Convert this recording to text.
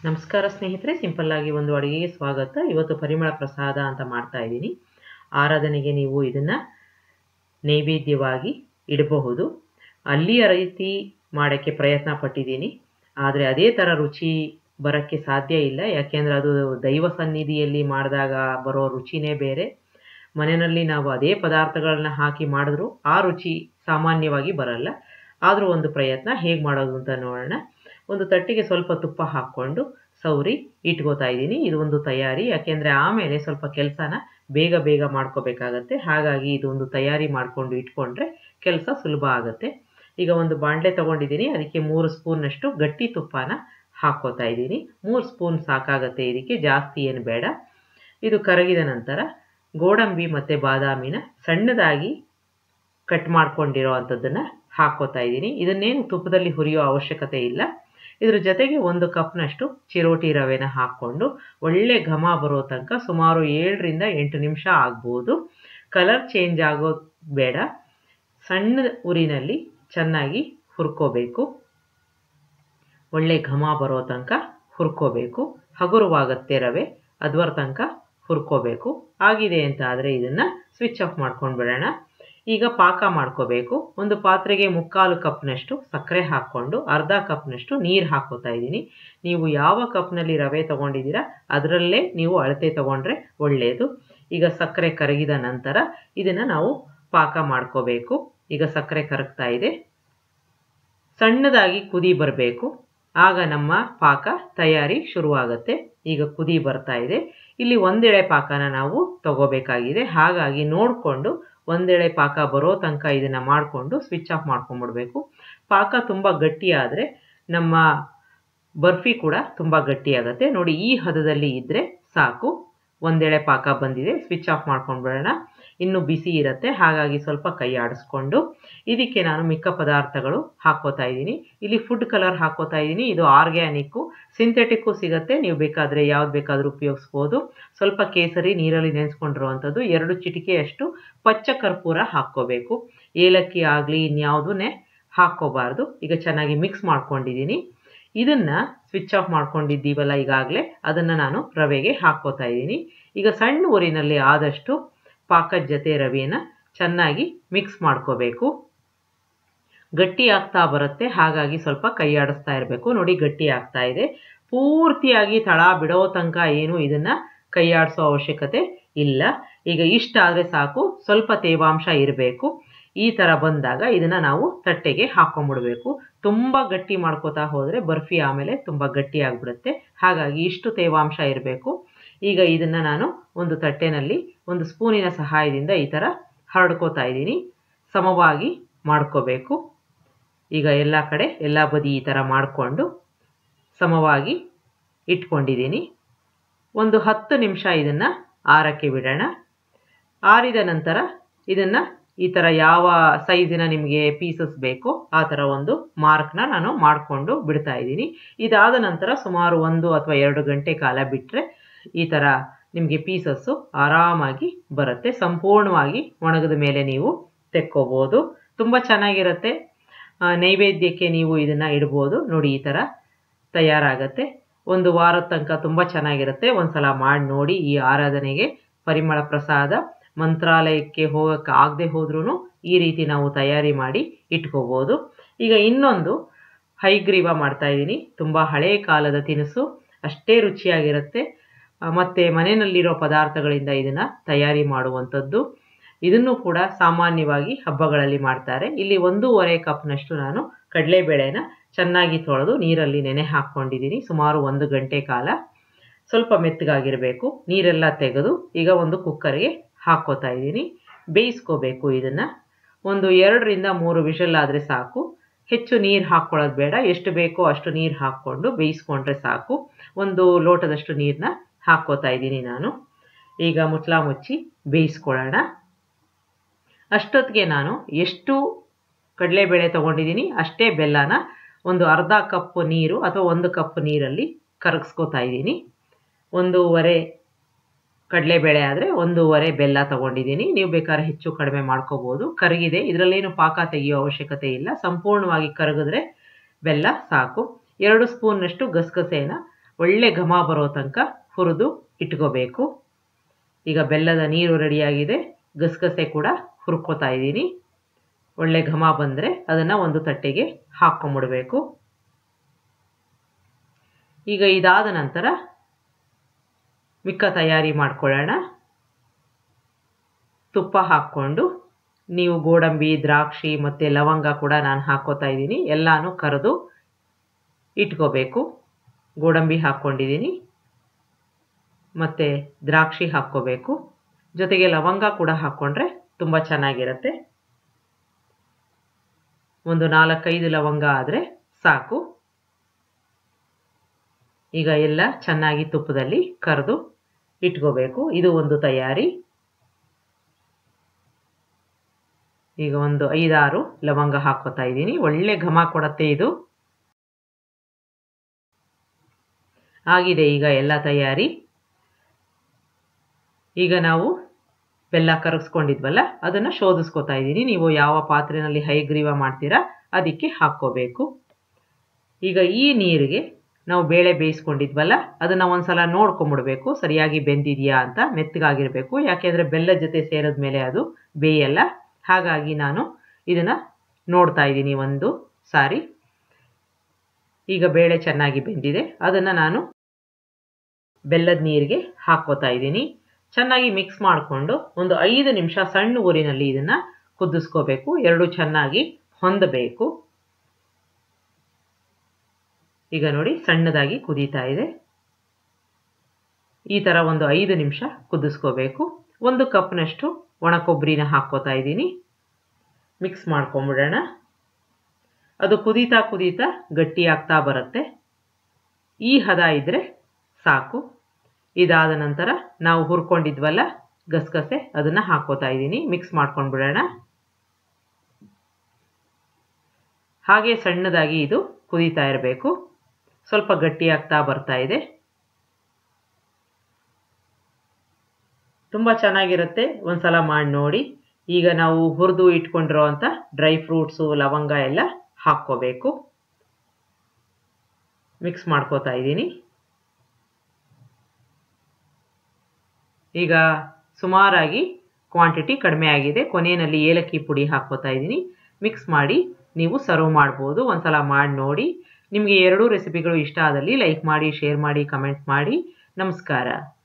ನಮಸ್ಕಾರ ಸ್ನೇಹಿತರೆ ಸಿಂಪಲ್ ಆಗಿ ಒಂದು ಅಡುಗೆಗೆ ಸ್ವಾಗತ ಇವತ್ತು ಪರಿಮಳ ಪ್ರಸಾದ ಅಂತ ಮಾಡ್ತಾ ಇದ್ದೀನಿ ಆರಾಧನೆಗೆ ನೀವು ಇದನ್ನು ನೈವೇದ್ಯವಾಗಿ ಇಡಬಹುದು ಅಲ್ಲಿಯ ರೀತಿ ಮಾಡೋಕ್ಕೆ ಪ್ರಯತ್ನ ಪಟ್ಟಿದ್ದೀನಿ ಆದರೆ ಅದೇ ಥರ ರುಚಿ ಬರೋಕ್ಕೆ ಸಾಧ್ಯ ಇಲ್ಲ ಯಾಕೆಂದರೆ ಅದು ದೈವ ಸನ್ನಿಧಿಯಲ್ಲಿ ಮಾಡಿದಾಗ ಬರೋ ರುಚಿನೇ ಬೇರೆ ಮನೆಯಲ್ಲಿ ನಾವು ಅದೇ ಪದಾರ್ಥಗಳನ್ನ ಹಾಕಿ ಮಾಡಿದ್ರೂ ಆ ರುಚಿ ಸಾಮಾನ್ಯವಾಗಿ ಬರಲ್ಲ ಆದರೂ ಒಂದು ಪ್ರಯತ್ನ ಹೇಗೆ ಮಾಡೋದು ಅಂತ ನೋಡೋಣ ಒಂದು ತಟ್ಟಿಗೆ ಸ್ವಲ್ಪ ತುಪ್ಪ ಹಾಕ್ಕೊಂಡು ಸೌರಿ ಇಟ್ಕೋತಾ ಇದ್ದೀನಿ ಇದು ಒಂದು ತಯಾರಿ ಯಾಕೆಂದರೆ ಆಮೇಲೆ ಸ್ವಲ್ಪ ಕೆಲಸನ ಬೇಗ ಬೇಗ ಮಾಡ್ಕೋಬೇಕಾಗತ್ತೆ ಹಾಗಾಗಿ ಇದೊಂದು ತಯಾರಿ ಮಾಡಿಕೊಂಡು ಇಟ್ಕೊಂಡ್ರೆ ಕೆಲಸ ಸುಲಭ ಆಗುತ್ತೆ ಈಗ ಒಂದು ಬಾಣಲೆ ತೊಗೊಂಡಿದ್ದೀನಿ ಅದಕ್ಕೆ ಮೂರು ಸ್ಪೂನ್ನಷ್ಟು ಗಟ್ಟಿ ತುಪ್ಪನ ಹಾಕ್ಕೋತಾ ಇದ್ದೀನಿ ಮೂರು ಸ್ಪೂನ್ ಸಾಕಾಗತ್ತೆ ಇದಕ್ಕೆ ಜಾಸ್ತಿ ಏನು ಬೇಡ ಇದು ಕರಗಿದ ನಂತರ ಗೋಡಂಬಿ ಮತ್ತು ಬಾದಾಮಿನ ಸಣ್ಣದಾಗಿ ಕಟ್ ಮಾಡ್ಕೊಂಡಿರೋ ಅಂಥದ್ದನ್ನು ಹಾಕ್ಕೋತಾ ಇದ್ದೀನಿ ಇದನ್ನೇನು ತುಪ್ಪದಲ್ಲಿ ಹುರಿಯೋ ಅವಶ್ಯಕತೆ ಇಲ್ಲ ಇದ್ರ ಜೊತೆಗೆ ಒಂದು ಕಪ್ನಷ್ಟು ಚಿರೋಟಿ ರವೆನ ಹಾಕ್ಕೊಂಡು ಒಳ್ಳೆ ಘಮ ಬರೋ ತನಕ ಸುಮಾರು ಏಳರಿಂದ ಎಂಟು ನಿಮಿಷ ಆಗ್ಬೋದು ಕಲರ್ ಚೇಂಜ್ ಆಗೋದು ಬೇಡ ಸಣ್ಣ ಉರಿನಲ್ಲಿ ಚೆನ್ನಾಗಿ ಹುರ್ಕೋಬೇಕು ಒಳ್ಳೆ ಘಮ ಬರೋ ತನಕ ಹುರ್ಕೋಬೇಕು ಹಗುರವಾಗತ್ತೆ ರವೆ ಅದ್ವರ ತನಕ ಹುರ್ಕೋಬೇಕು ಆಗಿದೆ ಅಂತ ಆದರೆ ಇದನ್ನು ಸ್ವಿಚ್ ಆಫ್ ಮಾಡ್ಕೊಂಡು ಬಿಡೋಣ ಈಗ ಪಾಕ ಮಾಡ್ಕೋಬೇಕು ಒಂದು ಪಾತ್ರೆಗೆ ಮುಕ್ಕಾಲು ಕಪ್ನಷ್ಟು ಸಕ್ಕರೆ ಹಾಕ್ಕೊಂಡು ಅರ್ಧ ಕಪ್ನಷ್ಟು ನೀರು ಹಾಕೋತಾ ಇದ್ದೀನಿ ನೀವು ಯಾವ ಕಪ್ನಲ್ಲಿ ರವೆ ತೊಗೊಂಡಿದ್ದೀರಾ ಅದರಲ್ಲೇ ನೀವು ಅಳತೆ ತೊಗೊಂಡ್ರೆ ಒಳ್ಳೆಯದು ಈಗ ಸಕ್ಕರೆ ಕರಗಿದ ನಂತರ ಇದನ್ನು ನಾವು ಪಾಕ ಮಾಡ್ಕೋಬೇಕು ಈಗ ಸಕ್ಕರೆ ಕರಗ್ತಾ ಇದೆ ಸಣ್ಣದಾಗಿ ಕುದಿ ಬರಬೇಕು ಆಗ ನಮ್ಮ ಪಾಕ ತಯಾರಿ ಶುರುವಾಗುತ್ತೆ ಈಗ ಕುದಿ ಬರ್ತಾ ಇದೆ ಇಲ್ಲಿ ಒಂದೆಳೆ ಪಾಕನ ನಾವು ತಗೋಬೇಕಾಗಿದೆ ಹಾಗಾಗಿ ನೋಡಿಕೊಂಡು ಒಂದೆಳೆ ಪಾಕ ಬರೋ ತನಕ ಇದನ್ನು ಮಾಡಿಕೊಂಡು ಸ್ವಿಚ್ ಆಫ್ ಮಾಡ್ಕೊಂಬಿಡ್ಬೇಕು ಪಾಕ ತುಂಬ ಗಟ್ಟಿಯಾದರೆ ನಮ್ಮ ಬರ್ಫಿ ಕೂಡ ತುಂಬ ಗಟ್ಟಿಯಾಗುತ್ತೆ ನೋಡಿ ಈ ಹದದಲ್ಲಿ ಇದ್ದರೆ ಸಾಕು ಒಂದೆಳೆ ಪಾಕ ಬಂದಿದೆ ಸ್ವಿಚ್ ಆಫ್ ಮಾಡ್ಕೊಂಡ್ಬಿಡೋಣ ಇನ್ನು ಬಿಸಿ ಇರುತ್ತೆ ಹಾಗಾಗಿ ಸ್ವಲ್ಪ ಕೈ ಆಡಿಸ್ಕೊಂಡು ಇದಕ್ಕೆ ನಾನು ಮಿಕ್ಕ ಪದಾರ್ಥಗಳು ಹಾಕ್ಕೋತಾ ಇದ್ದೀನಿ ಇಲ್ಲಿ ಫುಡ್ ಕಲರ್ ಹಾಕ್ಕೋತಾ ಇದ್ದೀನಿ ಇದು ಆರ್ಗ್ಯಾನಿಕ್ಕು ಸಿಂಥೆಟಿಕ್ಕು ಸಿಗುತ್ತೆ ನೀವು ಬೇಕಾದರೆ ಯಾವ್ದು ಬೇಕಾದರೂ ಉಪಯೋಗಿಸ್ಬೋದು ಸ್ವಲ್ಪ ಕೇಸರಿ ನೀರಲ್ಲಿ ನೆನೆಸ್ಕೊಂಡಿರುವಂಥದ್ದು ಎರಡು ಚಿಟಿಕೆಯಷ್ಟು ಪಚ್ಚ ಕರ್ಪೂರ ಹಾಕ್ಕೋಬೇಕು ಏಲಕ್ಕಿ ಆಗಲಿ ಇನ್ಯಾವುದನ್ನೇ ಹಾಕ್ಕೋಬಾರ್ದು ಈಗ ಚೆನ್ನಾಗಿ ಮಿಕ್ಸ್ ಮಾಡ್ಕೊಂಡಿದ್ದೀನಿ ಇದನ್ನು ಸ್ವಿಚ್ ಆಫ್ ಮಾಡ್ಕೊಂಡಿದ್ದೀವಲ್ಲ ಈಗಾಗಲೇ ಅದನ್ನು ನಾನು ರವೆಗೆ ಹಾಕ್ಕೋತಾ ಇದ್ದೀನಿ ಈಗ ಸಣ್ಣ ಊರಿನಲ್ಲಿ ಆದಷ್ಟು ಪಾಕದ ಜೊತೆ ರವೆನ ಚೆನ್ನಾಗಿ ಮಿಕ್ಸ್ ಮಾಡ್ಕೋಬೇಕು ಗಟ್ಟಿ ಆಗ್ತಾ ಬರುತ್ತೆ ಹಾಗಾಗಿ ಸ್ವಲ್ಪ ಕೈ ಆಡಿಸ್ತಾ ಇರಬೇಕು ನೋಡಿ ಗಟ್ಟಿ ಆಗ್ತಾ ಇದೆ ಪೂರ್ತಿಯಾಗಿ ತಳ ಬಿಡೋ ತನಕ ಏನು ಇದನ್ನು ಕೈ ಆಡಿಸೋ ಅವಶ್ಯಕತೆ ಇಲ್ಲ ಈಗ ಇಷ್ಟ ಆದರೆ ಸಾಕು ಸ್ವಲ್ಪ ತೇವಾಂಶ ಇರಬೇಕು ಈ ಥರ ಬಂದಾಗ ಇದನ್ನು ನಾವು ತಟ್ಟೆಗೆ ಹಾಕೊಂಡ್ಬಿಡ್ಬೇಕು ತುಂಬ ಗಟ್ಟಿ ಮಾಡ್ಕೋತಾ ಹೋದರೆ ಬರ್ಫಿ ಆಮೇಲೆ ತುಂಬ ಗಟ್ಟಿ ಆಗಿಬಿಡುತ್ತೆ ಹಾಗಾಗಿ ಇಷ್ಟು ತೇವಾಂಶ ಇರಬೇಕು ಈಗ ಇದನ್ನು ನಾನು ಒಂದು ತಟ್ಟೆನಲ್ಲಿ ಒಂದು ಸ್ಪೂನಿನ ಸಹಾಯದಿಂದ ಈ ಥರ ಹರಡ್ಕೋತಾ ಇದ್ದೀನಿ ಸಮವಾಗಿ ಮಾಡ್ಕೋಬೇಕು ಈಗ ಎಲ್ಲ ಕಡೆ ಎಲ್ಲ ಬದಿ ಈ ಥರ ಮಾಡಿಕೊಂಡು ಸಮವಾಗಿ ಇಟ್ಕೊಂಡಿದ್ದೀನಿ ಒಂದು ಹತ್ತು ನಿಮಿಷ ಇದನ್ನು ಆರಕ್ಕೆ ಬಿಡೋಣ ಆರಿದ ನಂತರ ಇದನ್ನು ಈ ಥರ ಯಾವ ಸೈಜಿನ ನಿಮಗೆ ಪೀಸಸ್ ಬೇಕೋ ಆ ಥರ ಒಂದು ಮಾರ್ಕ್ನ ನಾನು ಮಾಡಿಕೊಂಡು ಬಿಡ್ತಾ ಇದ್ದೀನಿ ಇದಾದ ನಂತರ ಸುಮಾರು ಒಂದು ಅಥವಾ ಎರಡು ಗಂಟೆ ಕಾಲ ಬಿಟ್ಟರೆ ಈ ಥರ ನಿಮಗೆ ಪೀಸಸ್ಸು ಆರಾಮಾಗಿ ಬರುತ್ತೆ ಸಂಪೂರ್ಣವಾಗಿ ಒಣಗಿದ ಮೇಲೆ ನೀವು ತೆಕ್ಕೋಬೋದು ತುಂಬ ಚೆನ್ನಾಗಿರುತ್ತೆ ನೈವೇದ್ಯಕ್ಕೆ ನೀವು ಇದನ್ನು ಇಡ್ಬೋದು ನೋಡಿ ಈ ಥರ ತಯಾರಾಗತ್ತೆ ಒಂದು ವಾರದ ತನಕ ತುಂಬ ಚೆನ್ನಾಗಿರುತ್ತೆ ಒಂದು ಸಲ ಮಾಡಿ ನೋಡಿ ಈ ಆರಾಧನೆಗೆ ಪರಿಮಳ ಪ್ರಸಾದ ಮಂತ್ರಾಲಯಕ್ಕೆ ಹೋಗೋಕ್ಕೆ ಆಗದೆ ಹೋದ್ರೂ ಈ ರೀತಿ ನಾವು ತಯಾರಿ ಮಾಡಿ ಇಟ್ಕೋಬೋದು ಈಗ ಇನ್ನೊಂದು ಹೈಗ್ರೀವ ಮಾಡ್ತಾ ಇದ್ದೀನಿ ತುಂಬ ಹಳೆಯ ಕಾಲದ ತಿನಿಸು ಅಷ್ಟೇ ರುಚಿಯಾಗಿರುತ್ತೆ ಮತ್ತು ಮನೆಯಲ್ಲಿರೋ ಪದಾರ್ಥಗಳಿಂದ ಇದನ್ನು ತಯಾರಿ ಮಾಡುವಂಥದ್ದು ಇದನ್ನು ಕೂಡ ಸಾಮಾನ್ಯವಾಗಿ ಹಬ್ಬಗಳಲ್ಲಿ ಮಾಡ್ತಾರೆ ಇಲ್ಲಿ ಒಂದೂವರೆ ಕಪ್ನಷ್ಟು ನಾನು ಕಡಲೆಬೇಳೆನ ಚೆನ್ನಾಗಿ ತೊಳೆದು ನೀರಲ್ಲಿ ನೆನೆ ಹಾಕ್ಕೊಂಡಿದ್ದೀನಿ ಸುಮಾರು ಒಂದು ಗಂಟೆ ಕಾಲ ಸ್ವಲ್ಪ ಮೆತ್ತಗಾಗಿರಬೇಕು ನೀರೆಲ್ಲ ತೆಗೆದು ಈಗ ಒಂದು ಕುಕ್ಕರ್ಗೆ ಹಾಕ್ಕೋತಾ ಇದ್ದೀನಿ ಬೇಯಿಸ್ಕೋಬೇಕು ಇದನ್ನು ಒಂದು ಎರಡರಿಂದ ಮೂರು ವಿಷಲ್ ಆದರೆ ಸಾಕು ಹೆಚ್ಚು ನೀರು ಹಾಕ್ಕೊಳ್ಳೋದು ಬೇಡ ಎಷ್ಟು ಬೇಕೋ ಅಷ್ಟು ನೀರು ಹಾಕ್ಕೊಂಡು ಬೇಯಿಸ್ಕೊಂಡ್ರೆ ಸಾಕು ಒಂದು ಲೋಟದಷ್ಟು ನೀರನ್ನ ಹಾಕ್ಕೋತಾ ಇದ್ದೀನಿ ನಾನು ಈಗ ಮುಚ್ಚಳ ಮುಚ್ಚಿ ಬೇಯಿಸ್ಕೊಳ್ಳೋಣ ಅಷ್ಟೊತ್ತಿಗೆ ನಾನು ಎಷ್ಟು ಕಡಲೆಬೇಳೆ ತೊಗೊಂಡಿದ್ದೀನಿ ಅಷ್ಟೇ ಬೆಲ್ಲನ ಒಂದು ಅರ್ಧ ಕಪ್ ನೀರು ಅಥವಾ ಒಂದು ಕಪ್ ನೀರಲ್ಲಿ ಕರಗಿಸ್ಕೋತಾ ಇದ್ದೀನಿ ಒಂದೂವರೆ ಕಡಲೆಬೇಳೆ ಆದರೆ ಒಂದೂವರೆ ಬೆಲ್ಲ ತೊಗೊಂಡಿದ್ದೀನಿ ನೀವು ಬೇಕಾದ್ರೆ ಹೆಚ್ಚು ಕಡಿಮೆ ಮಾಡ್ಕೋಬೋದು ಕರಗಿದೆ ಇದರಲ್ಲೇನು ಪಾಕ ತೆಗೆಯೋ ಅವಶ್ಯಕತೆ ಇಲ್ಲ ಸಂಪೂರ್ಣವಾಗಿ ಕರಗಿದ್ರೆ ಬೆಲ್ಲ ಸಾಕು ಎರಡು ಸ್ಪೂನ್ನಷ್ಟು ಗಸಗಸೆನ ಒಳ್ಳೆ ಘಮ ಬರೋ ತನಕ ಹುರಿದು ಇಟ್ಕೋಬೇಕು ಈಗ ಬೆಲ್ಲದ ನೀರು ರೆಡಿಯಾಗಿದೆ ಗಸಗಸೆ ಕೂಡ ಹುರ್ಕೋತಾ ಇದ್ದೀನಿ ಒಳ್ಳೆ ಘಮ ಬಂದರೆ ಅದನ್ನು ಒಂದು ತಟ್ಟೆಗೆ ಹಾಕ್ಕೊಂಬಿಡ್ಬೇಕು ಈಗ ಇದಾದ ನಂತರ ಮಿಕ್ಕ ತಯಾರಿ ಮಾಡ್ಕೊಳ್ಳೋಣ ತುಪ್ಪ ಹಾಕ್ಕೊಂಡು ನೀವು ಗೋಡಂಬಿ ದ್ರಾಕ್ಷಿ ಮತ್ತು ಲವಂಗ ಕೂಡ ನಾನು ಹಾಕ್ಕೋತಾ ಇದ್ದೀನಿ ಎಲ್ಲನೂ ಕರೆದು ಇಟ್ಕೋಬೇಕು ಗೋಡಂಬಿ ಹಾಕ್ಕೊಂಡಿದ್ದೀನಿ ಮತ್ತು ದ್ರಾಕ್ಷಿ ಹಾಕ್ಕೋಬೇಕು ಜೊತೆಗೆ ಲವಂಗ ಕೂಡ ಹಾಕ್ಕೊಂಡ್ರೆ ತುಂಬ ಚೆನ್ನಾಗಿರುತ್ತೆ ಒಂದು ನಾಲ್ಕೈದು ಲವಂಗ ಆದರೆ ಸಾಕು ಈಗ ಎಲ್ಲ ಚೆನ್ನಾಗಿ ತುಪ್ಪದಲ್ಲಿ ಕರೆದು ಇಟ್ಕೋಬೇಕು ಇದು ಒಂದು ತಯಾರಿ ಈಗ ಒಂದು ಐದಾರು ಲವಂಗ ಹಾಕೋತಾ ಇದ್ದೀನಿ ಒಳ್ಳೆ ಘಮ ಕೊಡತ್ತೆ ಇದು ಆಗಿದೆ ಈಗ ಎಲ್ಲ ತಯಾರಿ ಈಗ ನಾವು ಬೆಲ್ಲ ಕರಗಿಸ್ಕೊಂಡಿದ್ವಲ್ಲ ಅದನ್ನು ಶೋಧಿಸ್ಕೊತಾ ಇದ್ದೀನಿ ನೀವು ಯಾವ ಪಾತ್ರೆಯಲ್ಲಿ ಹೈಗ್ರೀವ ಮಾಡ್ತೀರಾ ಅದಕ್ಕೆ ಹಾಕ್ಕೋಬೇಕು ಈಗ ಈ ನೀರಿಗೆ ನಾವು ಬೇಳೆ ಬೇಯಿಸ್ಕೊಂಡಿದ್ವಲ್ಲ ಅದನ್ನು ಒಂದ್ಸಲ ನೋಡ್ಕೊಂಬಿಡ್ಬೇಕು ಸರಿಯಾಗಿ ಬೆಂದಿದೆಯಾ ಅಂತ ಮೆತ್ತಗಾಗಿರಬೇಕು ಯಾಕೆಂದರೆ ಬೆಲ್ಲದ ಜೊತೆ ಸೇರಿದ ಮೇಲೆ ಅದು ಬೇಯಲ್ಲ ಹಾಗಾಗಿ ನಾನು ಇದನ್ನು ನೋಡ್ತಾ ಇದ್ದೀನಿ ಒಂದು ಸಾರಿ ಈಗ ಬೇಳೆ ಚೆನ್ನಾಗಿ ಬೆಂದಿದೆ ಅದನ್ನು ನಾನು ಬೆಲ್ಲದ ನೀರಿಗೆ ಹಾಕ್ಕೋತಾ ಇದ್ದೀನಿ ಚೆನ್ನಾಗಿ ಮಿಕ್ಸ್ ಮಾಡಿಕೊಂಡು ಒಂದು ಐದು ನಿಮಿಷ ಸಣ್ಣ ಊರಿನಲ್ಲಿ ಇದನ್ನು ಕುದಿಸ್ಕೋಬೇಕು ಎರಡು ಚೆನ್ನಾಗಿ ಹೊಂದಬೇಕು ಈಗ ನೋಡಿ ಸಣ್ಣದಾಗಿ ಕುದೀತಾ ಇದೆ ಈ ಥರ ಒಂದು ಐದು ನಿಮಿಷ ಕುದಿಸ್ಕೋಬೇಕು ಒಂದು ಕಪ್ನಷ್ಟು ಒಣ ಕೊಬ್ಬರಿನ ಹಾಕ್ಕೋತಾ ಇದ್ದೀನಿ ಮಿಕ್ಸ್ ಮಾಡ್ಕೊಂಬಿಡೋಣ ಅದು ಕುದೀತಾ ಕುದೀತಾ ಗಟ್ಟಿ ಆಗ್ತಾ ಬರುತ್ತೆ ಈ ಹದ ಇದ್ದರೆ ಸಾಕು ಇದಾದ ನಂತರ ನಾವು ಹುರ್ಕೊಂಡಿದ್ವಲ್ಲ ಗಸಗಸೆ ಅದನ್ನು ಹಾಕ್ಕೋತಾ ಇದ್ದೀನಿ ಮಿಕ್ಸ್ ಮಾಡ್ಕೊಂಡ್ಬಿಡೋಣ ಹಾಗೆ ಸಣ್ಣದಾಗಿ ಇದು ಕುದೀತಾ ಇರಬೇಕು ಸ್ವಲ್ಪ ಗಟ್ಟಿ ಆಗ್ತಾ ಬರ್ತಾ ಇದೆ ತುಂಬ ಚೆನ್ನಾಗಿರುತ್ತೆ ಒಂದ್ಸಲ ಮಾಡಿ ನೋಡಿ ಈಗ ನಾವು ಹುರಿದು ಇಟ್ಕೊಂಡಿರೋ ಅಂಥ ಡ್ರೈ ಫ್ರೂಟ್ಸು ಲವಂಗ ಎಲ್ಲ ಹಾಕ್ಕೋಬೇಕು ಮಿಕ್ಸ್ ಮಾಡ್ಕೋತಾ ಇದ್ದೀನಿ ಈಗ ಸುಮಾರಾಗಿ ಕ್ವಾಂಟಿಟಿ ಕಡಿಮೆ ಆಗಿದೆ ಕೊನೆಯಲ್ಲಿ ಏಲಕ್ಕಿ ಪುಡಿ ಹಾಕ್ಕೋತಾ ಇದ್ದೀನಿ ಮಿಕ್ಸ್ ಮಾಡಿ ನೀವು ಸರ್ವ್ ಮಾಡ್ಬೋದು ಒಂದ್ಸಲ ಮಾಡಿ ನೋಡಿ ನಿಮಗೆ ಎರಡೂ ರೆಸಿಪಿಗಳು ಇಷ್ಟ ಆದಲ್ಲಿ ಲೈಕ್ ಮಾಡಿ ಶೇರ್ ಮಾಡಿ ಕಮೆಂಟ್ ಮಾಡಿ ನಮಸ್ಕಾರ